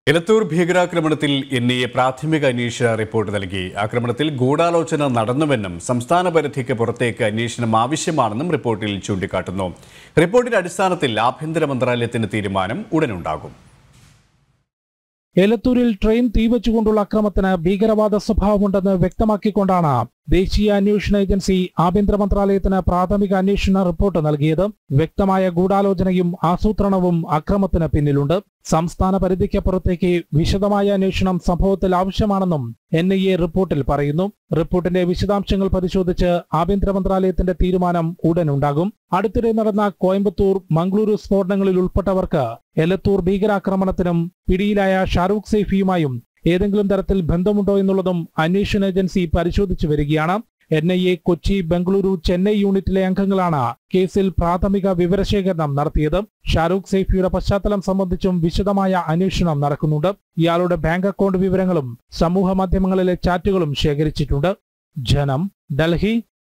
എലത്തൂർ ഭീകരാക്രമണത്തിൽ N I A പ്രാഥമിക അന്വേഷണ റിപ്പോർട്ട് നൽകി ആക്രമണത്തിൽ ഗൂഢാലോചന നടന്നുവെന്നും സംസ്ഥാന പരിധിക്ക് പുറത്തേക്ക് അന്വേഷണം ആവശ്യമാണെന്നും റിപ്പോർട്ടിൽ ചൂണ്ടിക്കാട്ടുന്നു റിപ്പോർട്ടിന്റെ അടിസ്ഥാനത്തിൽ ആഭ്യന്തര മന്ത്രാലയത്തിന്റെ തീരുമാനം ഉടനുണ്ടാകും എലത്തൂരിൽ ട്രെയിൻ തീവച്ചുകൊണ്ടുള്ള അക്രമത്തിന് ഭീകരവാദ സ്വഭാവമുണ്ടെന്ന് വ്യക്തമാക്കിക്കൊണ്ടാണ് ദേശീയ അന്വേഷണ ഏജൻസി ആഭ്യന്തര മന്ത്രാലയത്തിന് പ്രാഥമിക അന്വേഷണ റിപ്പോർട്ട് നൽകിയത് വ്യക്തമായ ഗൂഢാലോചനയും ആസൂത്രണവും അക്രമത്തിന് പിന്നിലുണ്ട് സംസ്ഥാന പരിധിക്ക് പുറത്തേക്ക് വിശദമായ അന്വേഷണം സംഭവത്തിൽ ആവശ്യമാണെന്നും എൻ ഐ എ റിപ്പോർട്ടിൽ പറയുന്നു റിപ്പോർട്ടിന്റെ വിശദാംശങ്ങൾ പരിശോധിച്ച് ആഭ്യന്തര മന്ത്രാലയത്തിന്റെ തീരുമാനം ഉടനുണ്ടാകും അടുത്തിടെ നടന്ന കോയമ്പത്തൂർ മംഗളൂരു സ്ഫോടനങ്ങളിൽ ഉൾപ്പെട്ടവർക്ക് എലത്തൂർ ഭീകരാക്രമണത്തിനും പിടിയിലായ ഷാറൂഖ് സൈഫിയുമായും ഏതെങ്കിലും തരത്തിൽ ബന്ധമുണ്ടോ എന്നുള്ളതും അന്വേഷണ ഏജൻസി പരിശോധിച്ചു വരികയാണ് N I A Kochi Bengaluru Chennai യൂണിറ്റിലെ അംഗങ്ങളാണ് കേസിൽ പ്രാഥമിക വിവരശേഖരണം നടത്തിയത് ഷാരൂഖ് സൈഫിയുടെ പശ്ചാത്തലം സംബന്ധിച്ചും വിശദമായ അന്വേഷണം നടക്കുന്നുണ്ട് ഇയാളുടെ ബാങ്ക് അക്കൗണ്ട് വിവരങ്ങളും സമൂഹ മാധ്യമങ്ങളിലെ ചാറ്റുകളും ശേഖരിച്ചിട്ടുണ്ട് ജനം ഡൽഹി